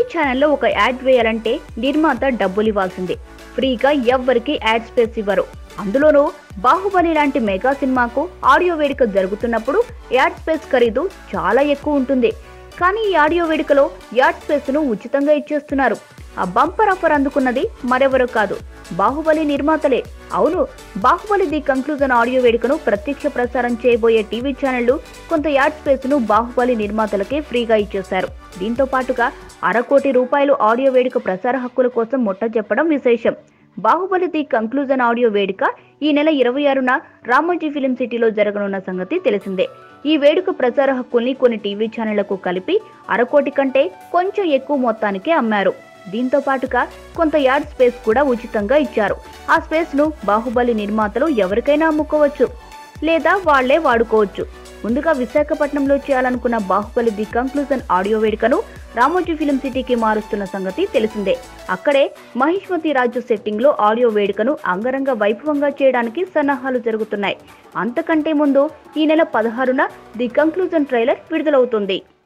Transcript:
ఛానల్లో ఒక యాడ్ వేయాలంటే నిర్మాత డబ్బులు ఇవ్వాల్సిందే ఫ్రీగా ఎవ్వరికి యాడ్ స్పేస్ ఇవ్వరు అందులోనూ బాహుబలి లాంటి మెగా సినిమాకు ఆడియో వేడుక జరుగుతున్నప్పుడు యాడ్ స్పేస్ ఖరీదు చాలా ఎక్కువ ఉంటుంది కానీ ఈ ఆడియో వేడుకలో యాడ్ స్పేస్ ను ఉచితంగా ఇచ్చేస్తున్నారు ఆ బంపర్ ఆఫర్ అందుకున్నది మరెవరో కాదు బాహుబలి నిర్మాతలే అవును బాహుబలి ది కంక్లూజన్ ఆడియో వేడుకను ప్రత్యక్ష ప్రసారం చేయబోయే టీవీ ఛానళ్లు కొంత యాడ్ స్పేస్ ను బాహుబలి నిర్మాతలకే ఫ్రీగా ఇచ్చేశారు దీంతో పాటుగా అరకోటి రూపాయలు ఆడియో వేడుక ప్రసార హక్కుల కోసం ముట్ట చెప్పడం విశేషం బాహుబలి ది కంక్లూజన్ ఆడియో వేడుక ఈ నెల ఇరవై ఆరున రామోజీ ఫిలిం సిటీలో జరగనున్న సంగతి తెలిసిందే ఈ వేడుక ప్రసార హక్కుల్ని కొన్ని టీవీ ఛానళ్లకు కలిపి అరకోటి కంటే కొంచెం ఎక్కువ మొత్తానికే అమ్మారు దీంతో పాటుగా కొంత యాడ్ స్పేస్ కూడా ఉచితంగా ఇచ్చారు ఆ స్పేస్ ను బాహుబలి నిర్మాతలు ఎవరికైనా అమ్ముకోవచ్చు లేదా వాళ్లే వాడుకోవచ్చు ముందుగా విశాఖపట్నంలో చేయాలనుకున్న బాహుబలి ది కంక్లూజన్ ఆడియో వేడుకను రామోజీ ఫిలిం సిటీకి మారుస్తున్న సంగతి తెలిసిందే అక్కడే మహిష్మతి రాజు సెట్టింగ్ లో ఆడియో వేడుకను అంగరంగ వైభవంగా చేయడానికి సన్నాహాలు జరుగుతున్నాయి అంతకంటే ముందు ఈ నెల పదహారున ది కంక్లూజన్ ట్రైలర్ విడుదలవుతుంది